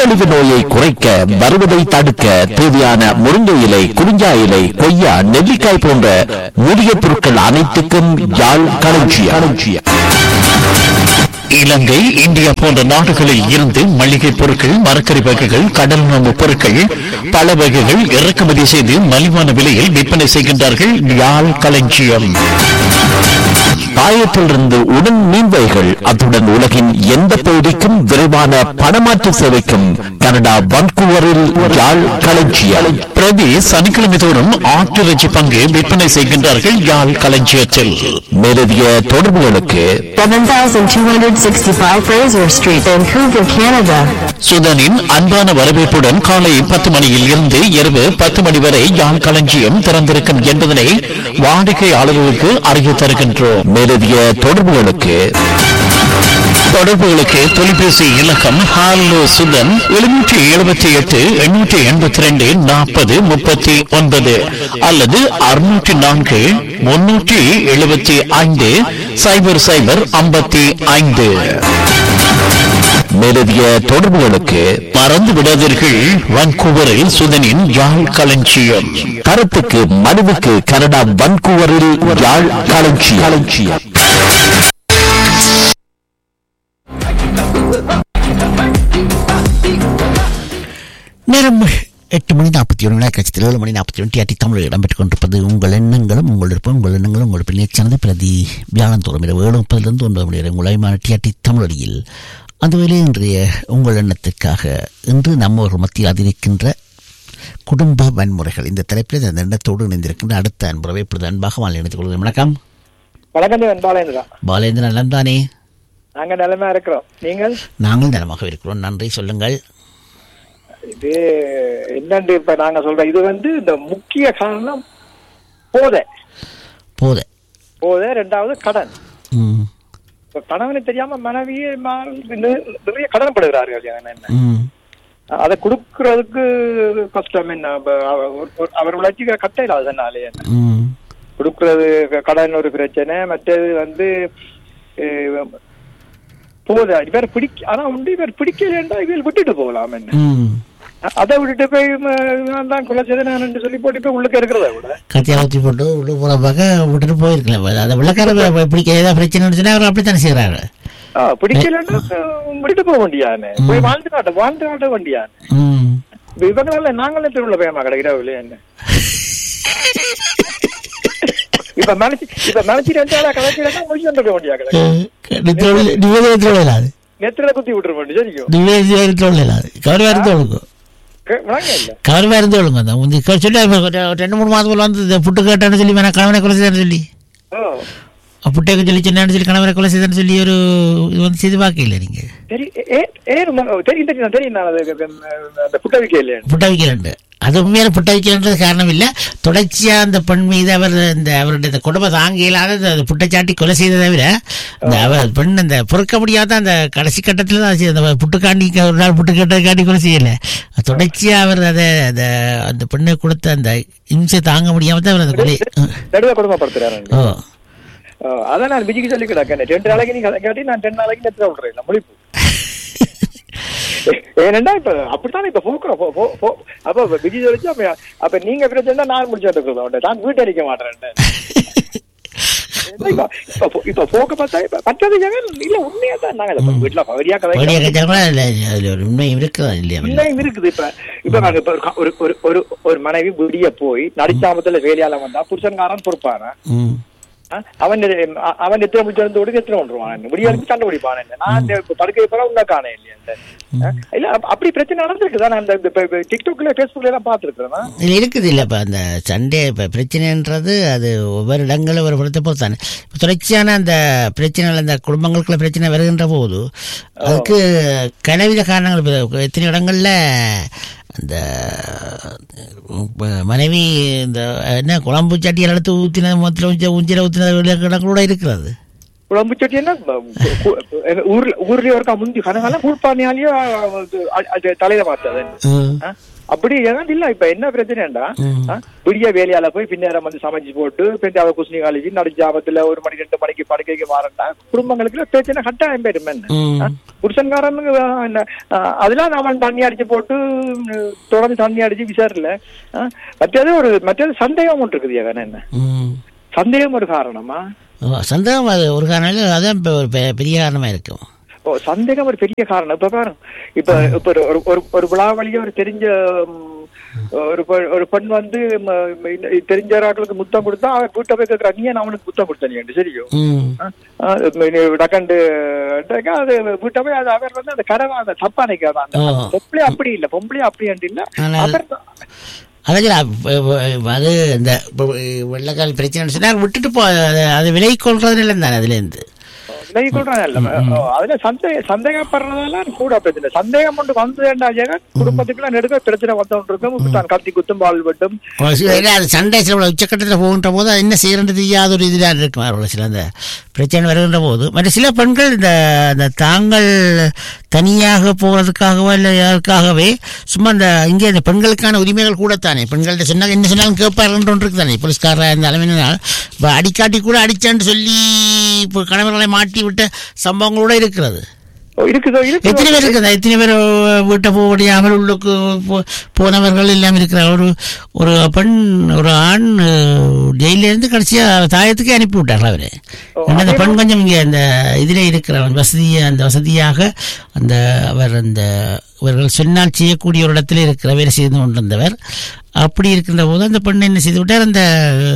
நீரிழிவு நோயை குறைக்க வருவதை தடுக்க தேவையான முருங்கை இலை குறிஞ்சா இலை கொய்யா நெல்லிக்காய் போன்ற மூலிகை பொருட்கள் அனைத்துக்கும் யாழ் களஞ்சியம் இலங்கை இந்தியா போன்ற நாடுகளில் இருந்து மளிகை பொருட்கள் மரக்கறி வகைகள் கடல் உணவு பொருட்கள் பல வகைகள் இறக்குமதி செய்து மலிவான விலையில் விற்பனை செய்கின்றார்கள் யாழ் களஞ்சியம் பாயத்திலிருந்து உடன் மீன்வைகள் அத்துடன் உலகின் எந்த பகுதிக்கும் விரைவான பணமாற்று சேவைக்கும் கனடா வன்கூவரில் யாழ் களஞ்சியம் பிரதி சனிக்கிழமை தோறும் ஆட்டிறைச்சி பங்கு விற்பனை செய்கின்றார்கள் யாழ் களஞ்சியத்தில் மேலதிக தொடர்புகளுக்கு 7265 Fraser Street, Vancouver, Canada. சுதனின் அன்பான வரவேற்புடன் காலை பத்து மணியில் இருந்து இரவு பத்து மணி வரை யாழ் களஞ்சியம் திறந்திருக்கும் என்பதனை வாடிக்கையாளர்களுக்கு அறிய தருகின்றோம் மேலதிக தொடர்புகளுக்கு தொடர்புகளுக்கு தொலைபேசி இலக்கம் ஹாலோ சுதன் எழுநூற்றி எழுபத்தி எட்டு எண்ணூற்றி எண்பத்தி ரெண்டு நாற்பது முப்பத்தி ஒன்பது அல்லது அறுநூற்றி நான்கு முன்னூற்றி எழுபத்தி ஐந்து சைபர் சைபர் ஐம்பத்தி ஐந்து மேலதிக தொடர்புகளுக்கு மறந்து விடாதீர்கள் வான்கூவரில் சுதனின் யாழ் களஞ்சியம் கருத்துக்கு மனுவுக்கு கனடா வான்கூவரில் யாழ் களஞ்சியம் களஞ்சியம் நேரம் எட்டு மணி நாற்பத்தி ஒன்று வினாக்கட்சத்தில் ஏழு மணி நாற்பத்தி ஒன்று டிஆர்டி தமிழ் இடம்பெற்றுக் கொண்டிருப்பது உங்கள் எண்ணங்களும் உங்கள் விருப்பம் உங்கள் எண்ணங்களும் உங்கள் பிள்ளைச்சானது பிரதி வியாழந்தோறும் இரவு ஏழு முப்பதிலிருந்து ஒன்பது மணி வரை உங்கள் டிஆர்டி தமிழொலியில் அந்த வேளையில் இன்றைய உங்கள் எண்ணத்துக்காக இன்று நம்ம ஒரு மத்தியில் அதிகரிக்கின்ற குடும்ப வன்முறைகள் இந்த தலைப்பில் அந்த எண்ணத்தோடு இணைந்திருக்கின்ற அடுத்த அன்புறவை இப்பொழுது அன்பாக வாழ் இணைத்துக் கொள்கிறேன் வணக்கம் வணக்கம் வெண்பாலேந்திரா பாலேந்திரன் நலம் தானே நாங்க நிலைமை இருக்கிறோம் நீங்கள் நாங்கள் நலமாக இருக்கிறோம் நன்றி சொல்லுங்கள் இது என்னன்னு இப்ப நாங்க சொல்றோம் இது வந்து இந்த முக்கிய காரணம் போதை போத போதை ரெண்டாவது கடன் ம் இப்ப கணவனை தெரியாம மனைவியே மா- நி- நிறைய கடன் படுகிறார்கள் என்ன ம் அதை கொடுக்கறதுக்கு கஷ்டம் என்ன அப்ப அவ- ஒரு- ஒரு- அவர் உழைச்சிக்கிற கட்ட இல்லாத அதனாலே என்ன ம் கொடுக்கறது கடன் ஒரு பிரச்சனை மற்றது வந்து அஹ், போதை இவர் பிடிக்க ஆனா உண்டு இவர் பிடிக்கலன்னா இவர் விட்டுட்டு போகலாம் என்ன ம் அதை விட்டுட்டு போய் ம, நான் தான் கொலை செய்தேன் நான் சொல்லி போட்டு போய் உள்ளுக்க இருக்கிறத விட கத்தியா ஊற்றி போட்டு உள்ள போகிற பார்க்க விட்டுட்டு போயிருக்கலாம் அதை வெள்ளக்கார பிடிக்க ஏதாவது பிரச்சனை இருந்துச்சுன்னா அவர் அப்படித்தானே செய்கிறாரு ஆ, பிடிக்கலன்னா அஹ், விட்டுட்டு போக வேண்டியானே போய் வாழ்ந்து காட்ட வாழ்ந்து காட்ட வேண்டியானே ம் இப்ப இவங்களால நாங்களே திருவிழா பயமா கிடைக்கிறா இல்லையா என்ன இப்ப மனசு இப்ப மனசு ரெண்டு ஆளா கதைக்கிறதா முடிச்சு வந்துட வேண்டியா கிடக்கு நிவேதத்தில் இல்லாது நெத்தில குத்தி விட்டுற வேண்டிய சரிக்கும் நிவேதத்தில் இல்லாது கவர் வேறு ஒழுங்கு வாங்க இல்ல கவர் வேறு ஒழுங்கு அந்த முந்தி சொல்லி ஒரு ரெண்டு மூணு மாதம் போல வந்து இந்த புட்டு கேட்டான்னு சொல்லி வேணா கணவனை கொலை செய்தான்னு சொல்லி ஓ புட்டேக்கு சொல்லி சொன்னான்னு சொல்லி கணவனை கொலை செய்தான்னு சொல்லி ஒரு இது வந்து செய்து பார்க்கல நீங்கள் சரி ஏ ஏ தெரியும் தெரியும் தெரியும் நான் அது அந்த புட்ட வைக்க இல்லையா புட்ட வைக்கலண்டு அது உண்மையான புட்ட வைக்கலன்றது காரணம் இல்லை தொடர்ச்சியா அந்த பெண் மீது அவர் இந்த அவருடைய இந்த குடும்ப தாங்க இயலாத அந்த புட்டைச்சாட்டி கொலை செய்ததை தவிர இந்த அவர் பெண் அந்த பொறுக்க முடியாத அந்த கடைசி கட்டத்தில் தான் செய்த- அந்த புட்டுக்காண்டி ஒரு நாள் புட்டு கட்டக்காண்டி கொலை செய்யல தொடர்ச்சியா அவர் அதை அந்த அந்த பெண்ணை கொடுத்த அந்த இம்சை தாங்க முடியாம தான் அவர் அந்த கொலை நடுவே கொடுமைப்படுத்துறாரு ஓ ஆ, அதான் நான் விஜய்க்கு சொல்லி கிடக்கேன் ரெண்டு நாளைக்கு நீ கதை காட்டி நான் ரெண்டு நாளைக்கு நெத்தில விடுறேன் முழிப்பு ஏனண்டா இப்ப அப்படித்தான் இப்ப போக்குறோம் போ- போ- போ- அப்ப விஜய் சொல்லிச்சு அப்ப அப்ப நீங்க பிரச்சனை நான் முடிச்சுட்டு இருக்கிறோம் நான் வீட்டை அடிக்க மாட்டேன் இப்ப இப்ப போ- இப்ப போக்க பார்த்தா இப்ப மற்றது ஜெகன் இல்ல உண்மையா தான் நாங்க இப்ப வீட்டுல பகுதியா கதை கொடிய கட்சா அதில் ஒரு உண்மை இருக்குதா இல்லையா இல்லையும் இருக்குது இப்ப இப்ப நாங்க இப்ப ஒரு க- ஒரு ஒரு ஒரு ஒரு மனைவி விடிய போய் நடிச்சாமத்துல வேலையால வந்தா புருஷன்காரன் பொறுப்பான ம் அவன் அ- அவன் எத்தனை முடிச்சு விட்டு எத்தனை ஒன்றுவான் முடியாது சண்டை பிடிப்பான் என்ன நான் இந்த இப்ப படுக்கை போல உன்ன காண இல்லையா இந்த அஹ், இல்ல அப்ப- அப்படி பிரச்சனை நடந்திருக்கு நான் இந்த இப்ப- இப்ப டிக்டாக்ல பேஸ்புக்ல எல்லாம் பாத்துருக்கேன் இதில் இருக்குது இல்லை இப்போ அந்த சண்டே இப்போ பிரச்சனைன்றது அது ஒவ்வொரு இடங்களும் ஒரு பொறுத்த பொறுத்து தானே இப்போ தொடர்ச்சியான அந்த பிரச்சனைகள் அந்த குடும்பங்களுக்குள்ள பிரச்சனை வருகின்ற போது அதுக்கு கனவித காரணங்கள் இப்ப எத்தனை இடங்களில் அந்த இப்ப மனைவி இந்த என்ன குழம்பு சட்டியில் எடுத்து ஊற்றினது மொத்தத்தில் ஊஞ்ச ஊஞ்சில ஊற்றினது இடம் கூட இருக்கிறது குழம்பு சட்டி என்ன ஊர்ல ஊர்லயே ஒருக்கா முந்தி கனகாலம் கூழ்பானியாலேயோ தலையில பார்த்தது ம். ஆ? அப்படி ஏதாவது இல்ல இப்ப என்ன பிரச்சனைடா விடிய வேலையால போய் பின்னேரம் வந்து சமைச்சு போட்டு பெண்டாவ குஸ்னி காலேஜ் நடுஜாபத்துல ஒரு மணி ரெண்டு மணிக்கு படுக்கைக்கு மாறண்டா குடும்பங்களுக்கு பிரச்சனை கட்டாயம் போயிடும் என்ன ம். ஆ? புருஷன்காரனுக்கு ஆ, என்ன, ஆ, அதெல்லாம் அவன் தண்ணி அடிச்சு போட்டு ம், தொடர்ந்து தண்ணி அடிச்சு விசாரில மற்றது ஒரு மற்றது சந்தேகம் ஒன்று இருக்குது ஏன் என்ன ம். சந்தேகம் ஒரு காரணமா ஓ, சந்தேகம் அது ஒரு காரணம் அதான் இப்ப ஒரு பெ- பெரிய காரணமா இருக்கும் ஓ சந்தேகம் ஒரு பெரிய காரணம் இப்ப பாரு இப்ப இப்ப ஒரு- ஒரு ஒரு ஒரு விழாவளிய ஒரு தெரிஞ்ச ம், ஒரு பெ- ஒரு பெண் வந்து ம, ம, இந்த தெரிஞ்ச ஆட்களுக்கு முத்தம் கொடுத்தா அவன் வீட்டை போய் கேட்கறா நீ ஏன் அவனுக்கு முத்தம் கொடுத்த நீ சரியோ ம். டக்கண்டு அது வீட்டை போய் அது அவர் வந்து அந்த கரவா அந்த தப்பா நிக்காது அந்த ஓ. பொம்பளை அப்படி இல்ல பொம்பளை அப்படி இல்ல ஆனால் அவர் அதான் அப்ப- அப்ப- அது இந்த இப்ப வெள்ளக்கால் பிரச்சனை சொன்னா விட்டுட்டு போ அது- அது விலை கொள்றது இல்லை தானே அதுல இருந்து விலகி கொள்றாங்க இல்ல ஓ, அதுல சந்தேக சந்தேகப்படுறதெல்லாம் கூட பிரச்சனை சந்தேகம் கொண்டு வந்தேன்டா ஜெகன் குடும்பத்துக்குள்ள நெடுக்க பிரச்சனை வந்தவன் இருக்கும் தான் கத்தி குத்தும் பால் வெட்டும் ஒரு சில இல்ல, அது சண்டை சில உச்சக்கட்டத்தில் போகின்ற போது அது என்ன செய்யறது தெரியாத ஒரு இதாக இருக்கும் அவர்கள் சில அந்த பிரச்சனை வருகின்ற போது மற்ற சில பெண்கள் இந்த இந்த தாங்கள் தனியாக போகிறதுக்காகவோ இல்லை யாருக்காகவே சும்மா இந்த இங்கே இந்த பெண்களுக்கான உரிமைகள் கூடத்தானே பெண்கள்கிட்ட சொன்னாங்க என்ன சொன்னாலும் கேட்பார்கள் ஒன்று இருக்கு தானே போலீஸ்காரராக இருந்தாலும் என்னனால் இப்போ அடிக்காட்டி கூட அடிச்சான்னு சொல்லி இப்போ கணவர்களை மாட்டி விட்ட சம்பவங்களோட இருக்கிறது ஓ, இருக்குதோ எத்தனை இருக்குது பேர் இருக்குது எத்தனை பேர் வீட்டை போக முடியாமல் உள்ளுக்கு போ- போனவர்கள் எல்லாம் இருக்கிறார் ஒரு ஒரு பெண் ஒரு ஆண் ஜெயில இருந்து கடைசியா தாயத்துக்கே அனுப்பி விட்டார் அவரு ஏன்னா அந்த பெண் கொஞ்சம் இங்க அந்த இதுல இருக்கிற வசதியை அந்த வசதியாக அந்த அவர் அந்த இவர்கள் சொன்னால் செய்யக்கூடிய ஒரு இடத்துல இருக்கிற வேலை செய்து கொண்டிருந்தவர் அப்படி இருக்கின்ற போது அந்த பெண் என்ன செய்து விட்டார் அந்த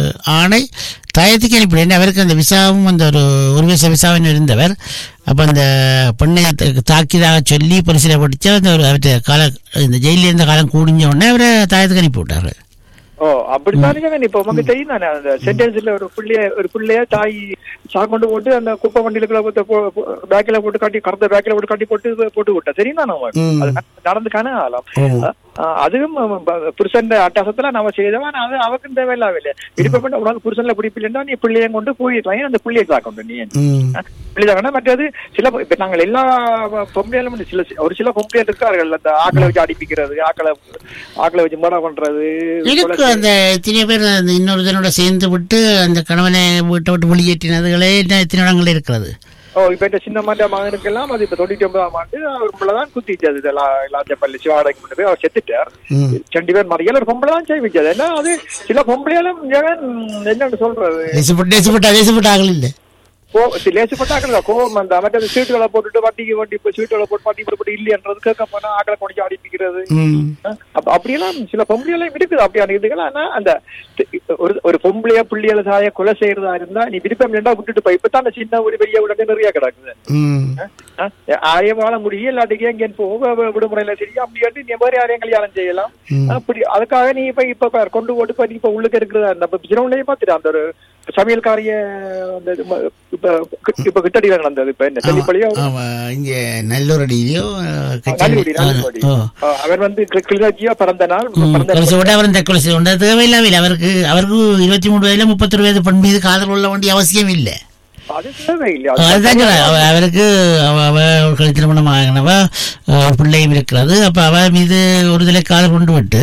ஆணை தாயத்துக்கு அனுப்பி ஏன்னா அவருக்கு அந்த விசாவும் அந்த ஒரு ஒரு வருஷ விசாவின் இருந்தவர் அப்போ அந்த பெண்ணை த- தாக்கியதாக சொல்லி பரிசீலனை படித்து அந்த ஒரு அவற்றை கால இந்த ஜெயிலில் இருந்த காலம் கூடிஞ்ச உடனே அவரை தாயத்துக்கு அனுப்பி விட்டாரு ஓ அப்படித்தானே ஜெகன் இப்ப உமக்கு தெரியும் தானே அந்த சென்டென்ஸ்ல ஒரு புள்ளைய ஒரு புள்ளைய தாய் சாக்கொண்டு போட்டு அந்த குப்பை வண்டியில பேக்கில போட்டு காட்டி கறந்த பேக்கில போட்டு காட்டி போட்டு போட்டு விட்டா தெரியும் தானே உனக்கு? ம். அது நடந்து காண ஆகலாம் ஓ. அதுவும் புருஷன் அட்டசத்துல நம்ம செய்தவன் அது அவக்கும் தேவையில்லாவில்லை விருப்பப்பட்ட உனக்கு புருஷன்ல பிடிப்பில்லைன்னா நீ பிள்ளைய கொண்டு போயிடலாம் ஏன் அந்த பிள்ளையை சாக்கொண்டு நீ ம் பிள்ளைதாங்கன்னா மற்றது சில இப்ப நாங்கள் எல்லா பொம்பளையாலும் சில ஒரு சில பொம்பளையால் இருக்கார்கள் அந்த ஆக்களை வச்சு அடிப்பிக்கிறது ஆக்களை ஆக்களை வச்சு மரம் பண்றது இருக்கு அந்த எத்தனை பேர் அந்த இன்னொரு இதனோட சேர்ந்து விட்டு அந்த கணவனை வீட்டை விட்டு வெளியேற்றினதுகளே இன்னும் எத்தனை இடங்கள் இருக்கிறது ஓ இப்ப இந்த சின்ன மாண்ட மகனுக்கெல்லாம் அது இப்ப தொண்ணூத்தி ஒன்பதாம் ஆண்டு அவர் பிள்ளைதான் குத்திச்சது இதெல்லாம் எல்லாத்தையும் சிவாடைக்கு கொண்டு போய் அவர் செத்துட்டார் ம். ரெண்டு பேர் மறியல ஒரு பொம்பளை தான் செய்விச்சது ஏன்னா அது சில பொம்பளையாலும் ஜெகன் என்னன்னு சொல்றது தேசப்பட்டு தேசப்பட்ட தேசப்பட்டார்கள் இல்லை கோ லேசுப்பட்டாக்கள் கோவம் அந்த மற்ற சீட்டுகளை போட்டுட்டு வட்டிக்கு வட்டி இப்போ சீட்டுகளை போட்டு வட்டி போட்டு இல்லையன்றது கேட்க போனா ஆக்களை கொண்டு அடிப்பிக்கிறது ம் அப்ப அப்படியெல்லாம் சில பொம்பளையெல்லாம் இருக்குது அப்படியான இதுகள் ஆனா அந்த ஒரு ஒரு பொம்பளைய புள்ளியல சாய கொலை செய்யறதா இருந்தா நீ விருப்பம் இல்லைன்னா விட்டுட்டு போய் இப்பதான் அந்த சின்ன ஒரு பெரிய உடனே நிறைய கிடக்குது ம் ஆ, ஆயம் வாழ முடியும் இல்லாட்டிக்கு எங்கேயும் போக வ- விடுமுறையில சரியா அப்படியாட்டி நீ வேற யாரையும் கல்யாணம் செய்யலாம் அப்படி அதுக்காக நீ இப்ப இப்ப பாரு, கொண்டு போட்டு இப்ப நீ இப்ப உள்ளுக்கு இருக்கிறதா இருந்தா இப்ப சிறுவனையே பாத்துட்டு அந்த ஒரு சமையல்காரிய அந்த இது ம- இப்ப இப்ப கிட்டடியில நடந்தது இப்ப என்ன தெளிப்பள்ளியோ ஆமா இங்க நல்லூர் அடியிலையோ நல்லுடி, நல்லுடி. ஓ ஆ, அவர் வந்து கி- கிளிநொச்சியா பிறந்த நாள் ம், பிறந்த கொலை செய்ய அவர் இந்த கொலை செய்ய வேண்டிய தேவையில்லாமல் அவருக்கு அவருக்கு இருபத்தி மூணு வயதுல முப்பத்தி வயது பெண் மீது காதல் கொள்ள வேண்டிய அவசியம் இல்லை அது தேவையில்லை அதுதான் சொல்றேன். அவ- அவருக்கு அவ- அவ ஒரு திருமணம் ஆகினவ அஹ், பிள்ளையும் இருக்கிறது அப்ப அவ மீது ஒரு தலை காதல் கொண்டு விட்டு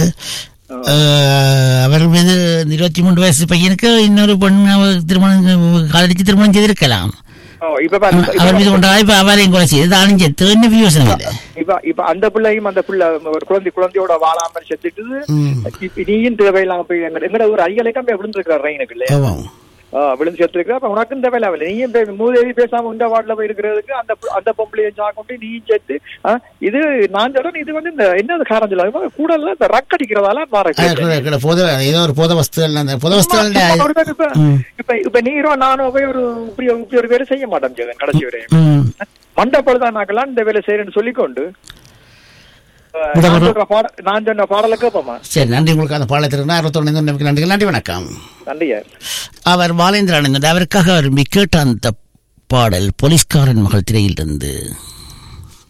அஹ், அவர் மீது இருபத்தி மூன்று வயசு பையனுக்கு இன்னொரு பெண் அவ திருமணம் காதலிச்சு திருமணம் செய்திருக்கலாம் ஓ, இப்ப பாரு, இப்ப- அவர் மீது கொண்டாடி இப்ப அவரையும் கொலை செய்து தானும் செத்து என்ன யோசனை இல்லை இப்ப இப்ப அந்த பிள்ளையும் அந்த பிள்ளை ஒரு குழந்தை குழந்தையோட வாழாமல் செத்துட்டு ம். இப்ப நீயும் தேவையில்லாம போய் எங்க எங்கட ஒரு ஐயலைக்கு போய் விழுந்துருக்காரு ரெயினுக்கு இல்லையா ஆமாம் ஆ, விழுந்து செத்துருக்கா அப்ப உனக்கும் தேவையில்ல நீயும் போய் மூதேவி பேசாம இந்த வார்டுல போய் இருக்கிறதுக்கு அந்த பு- அந்த பொம்பளையை சாக்கொண்டு நீயும் சேர்த்து ஆ, இது நான் சொல்றேன் இது வந்து இந்த என்ன காரணம் சொல்ல கூட இல்ல இந்த ரக் அடிக்கிறதால மாற அது கூட- கூட போத ஏதோ ஒரு போத வஸ்துகள் அந்த போத வஸ்துகள் இப்ப ம். இப்ப இப்ப நீரோ நானோ போய் ஒரு இப்படி இப்படி ஒரு வேலை செய்ய மாட்டோம் ஜெகன் கடைசி வரையும் ம் மண்டப்பொழுதான் நாக்கெல்லாம் இந்த வேலை செய்யறேன்னு சொல்லிக்கொண்டு அஹ், விட நான் வரும். சொல்ற பாட- நான் சொன்ன பாடலை கேட்போமா சரி நன்றி உங்களுக்கு அந்த பாலத்திற்கு அறுபத்தொன்னு நமக்கு நன்றி நன்றி வணக்கம் நன்றியா அவர் பாலேந்திர ஆனந்த் அவருக்காக அவர் கேட்ட அந்த பாடல் போலீஸ்காரன் மகள் திரையிலிருந்து